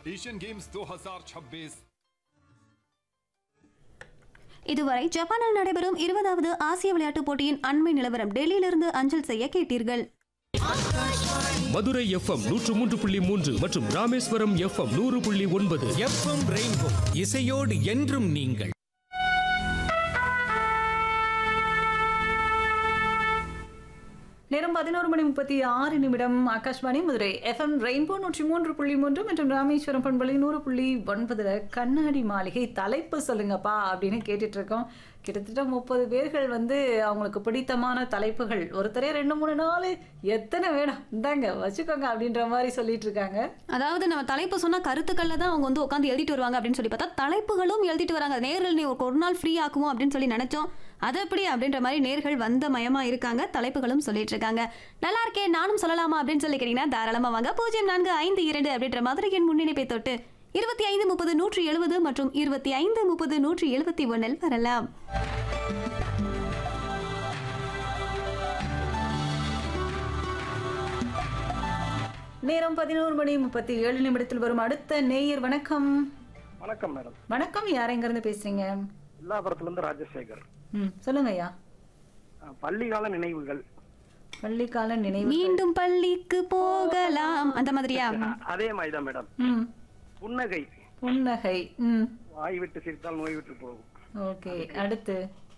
Asian games 2026 இதுவரை ஜப்பானில் நடைபெறும் இருபதாவது ஆசிய விளையாட்டுப் போட்டியின் அண்மை நிலவரம் டெல்லியிலிருந்து அஞ்சல் செய்ய கேட்டீர்கள் மதுரை எஃப்எம் நூற்று மூன்று புள்ளி மூன்று மற்றும் ராமேஸ்வரம் எஃப்எம் நூறு புள்ளி ஒன்பது எஃப்எம் ரெயின்போ இசையோடு என்றும் நீங்கள் நேரம் பதினோரு மணி முப்பத்தி ஆறு நிமிடம் ஆகாஷ்வாணி மதுரை எஃப்எம் ரெயின்போ நூற்றி மூன்று புள்ளி மூன்று மற்றும் ராமேஸ்வரம் பண்பலை நூறு புள்ளி ஒன்பதுல கண்ணாடி மாளிகை தலைப்பு சொல்லுங்கப்பா அப்படின்னு கேட்டுட்டு இருக்கோம் கிட்டத்தட்ட முப்பது பேர்கள் வந்து அவங்களுக்கு பிடித்தமான தலைப்புகள் ஒருத்தரே ரெண்டு மூணு நாள் எத்தனை வேணும் இந்தாங்க வச்சுக்கோங்க அப்படின்ற மாதிரி சொல்லிட்டு இருக்காங்க அதாவது நம்ம தலைப்பு சொன்னா கருத்துக்கள்ல தான் அவங்க வந்து உட்காந்து எழுதிட்டு வருவாங்க அப்படின்னு சொல்லி பார்த்தா தலைப்புகளும் எழுதிட்டு வராங்க நேரில் நீ ஒரு நாள் ஃப்ரீ ஆக்குவோம் அப்படின்னு சொல்லி நினைச்சோம் அது எப்படி அப்படின்ற மாதிரி நேர்கள் வந்த மயமா இருக்காங்க தலைப்புகளும் சொல்லிட்டு இருக்காங்க நல்லா இருக்கே நானும் சொல்லலாமா அப்படின்னு சொல்லி கேட்டீங்கன்னா தாராளமா வாங்க பூஜ்ஜியம் நான்கு ஐந்து இரண்டு அப்படின்ற மாதிரி என் முன்னிணைப்பை தொட்டு இருபத்தி ஐந்து முப்பது நூற்றி எழுபது மற்றும் இருபத்தி ஐந்து முப்பது நூற்றி எழுபத்தி ஒன்னில் வரலாம் நேரம் பதினோரு மணி முப்பத்தி ஏழு நிமிடத்தில் வரும் அடுத்த நேயர் வணக்கம் வணக்கம் மேடம் வணக்கம் யார் எங்க இருந்து பேசுறீங்க எல்லாபுரத்துல இருந்து ராஜசேகர் ம் சொல்லுங்க ஐயா அஹ், பள்ளிக்கால நினைவுகள் பள்ளிக்கால நினைவு மீண்டும் பள்ளிக்கு போகலாம் அந்த மாதிரியா அஹ், அதே மாதிரிதான் மேடம் ம் புன்னகை புன்னகை ம் வாய் விட்டு சிரித்தால் நோய் விட்டு போகும் ஓகே அடுத்து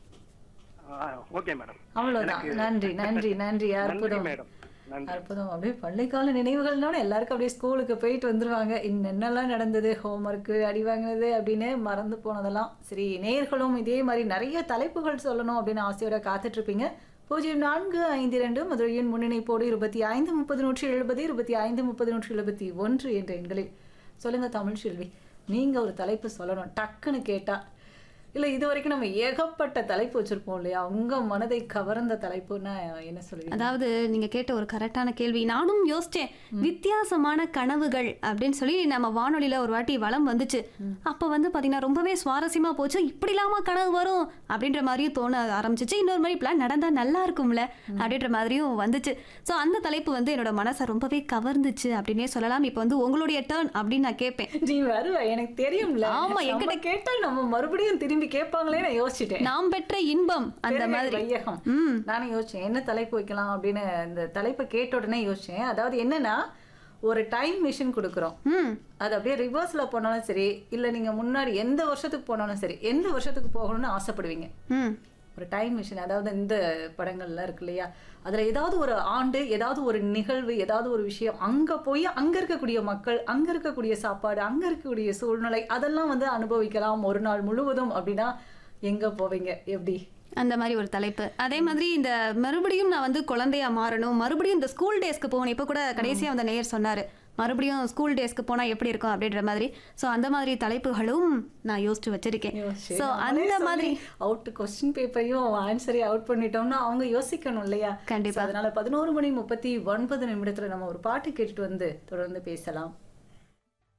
அஹ், ஓகே மேடம் அவ்வளவுதான் நன்றி நன்றி நன்றி நன்றி அற்புதம் மேடம் நன்றி அற்புதம் அப்படியே பள்ளிக்கால நினைவுகள்னால எல்லாருக்கும் அப்படியே ஸ்கூலுக்கு போயிட்டு வந்துருவாங்க இன்னும் என்னெல்லாம் நடந்தது ஹோம்ஒர்க்கு அடி வாங்கினது அப்படின்னு மறந்து போனதெல்லாம் சரி நேயர்களும் இதே மாதிரி நிறைய தலைப்புகள் சொல்லணும் அப்படின்னு ஆசையோட காத்துட்டு இருப்பீங்க பூஜ்ஜியம் நான்கு ஐந்து இரண்டு மதுரையின் முன்னிணைப்போடு இருபத்தி ஐந்து முப்பது நூற்றி எழுபது இருபத்தி ஐந்து முப்பது நூற்றி எழுபத்தி ஒன்று என்ற எண்களில் சொல்லுங்க தமிழ் செல்வி நீங்க ஒரு தலைப்பு சொல்லணும் டக்குன்னு கேட்டா இல்ல இது வரைக்கும் நம்ம ஏகப்பட்ட தலைப்பு வச்சிருப்போம் இல்லையா உங்க மனதை கவர்ந்த தலைப்புன்னா என்ன சொல்லுவீங்க அதாவது நீங்க கேட்ட ஒரு கரெக்டான கேள்வி நானும் யோசிச்சேன் வித்தியாசமான கனவுகள் அப்படின்னு சொல்லி நம்ம வானொலியில ஒரு வாட்டி வளம் வந்துச்சு அப்ப வந்து பாத்தீங்கன்னா ரொம்பவே சுவாரஸ்யமா போச்சு இப்படி இல்லாம கனவு வரும் அப்படின்ற மாதிரியும் தோண ஆரம்பிச்சிச்சு இன்னொரு மாதிரி இப்பெல்லாம் நடந்தா நல்லா இருக்கும்ல அப்படின்ற மாதிரியும் வந்துச்சு ஸோ அந்த தலைப்பு வந்து என்னோட மனசை ரொம்பவே கவர்ந்துச்சு அப்படின்னே சொல்லலாம் இப்போ வந்து உங்களுடைய டேர்ன் அப்படின்னு நான் கேட்பேன் நீ வருவ எனக்கு தெரியும்ல ஆமா, நம்ம என்கிட்ட- கேட்டால் நம்ம மறுபடியும் திரும்பி கேட்பாங்களே நான் யோசிச்சுட்டேன் நாம் பெற்ற இன்பம் அந்த பெருமை மாதிரி வையகம் ம் நானும் யோசிச்சேன் என்ன தலைப்பு வைக்கலாம் அப்படின்னு இந்த தலைப்பை கேட்ட உடனே யோசிச்சேன் அதாவது என்னன்னா ஒரு டைம் மிஷின் கொடுக்குறோம் ம் அது அப்படியே ரிவர்ஸ்ல போனாலும் சரி இல்ல நீங்க முன்னாடி எந்த வருஷத்துக்கு போனாலும் சரி எந்த வருஷத்துக்கு போகணும்னு ஆசைப்படுவீங்க ம் ஒரு டைம் மிஷின் அதாவது இந்த படங்கள்ல இருக்கு இல்லையா அதுல ஏதாவது ஒரு ஆண்டு ஏதாவது ஒரு நிகழ்வு ஏதாவது ஒரு விஷயம் அங்க போய் அங்க இருக்கக்கூடிய மக்கள் அங்க இருக்கக்கூடிய சாப்பாடு அங்க இருக்கக்கூடிய சூழ்நிலை அதெல்லாம் வந்து அனுபவிக்கலாம் ஒரு நாள் முழுவதும் அப்படின்னா எங்க போவீங்க எப்படி அந்த மாதிரி ஒரு தலைப்பு அதே மாதிரி இந்த மறுபடியும் நான் வந்து குழந்தையா மாறணும் மறுபடியும் இந்த ஸ்கூல் டேஸ்க்கு போகணும் இப்போ கூட கடைசியா அந்த நேயர் சொன்னாரு மறுபடியும் ஸ்கூல் டேஸ்க்கு போனா எப்படி இருக்கும் அப்படின்ற மாதிரி ஸோ அந்த மாதிரி தலைப்புகளும் நான் யோசிச்சு வச்சிருக்கேன் ஸோ அந்த மாதிரி அவுட் கொஸ்டின் பேப்பரையும் ஆன்சரையும் அவுட் பண்ணிட்டோம்னா அவங்க யோசிக்கணும் இல்லையா கண்டிப்பா. So, அதனால பதினோரு மணி முப்பத்தி ஒன்பது நிமிடத்துல நம்ம ஒரு பாட்டு கேட்டுட்டு வந்து தொடர்ந்து பேசலாம்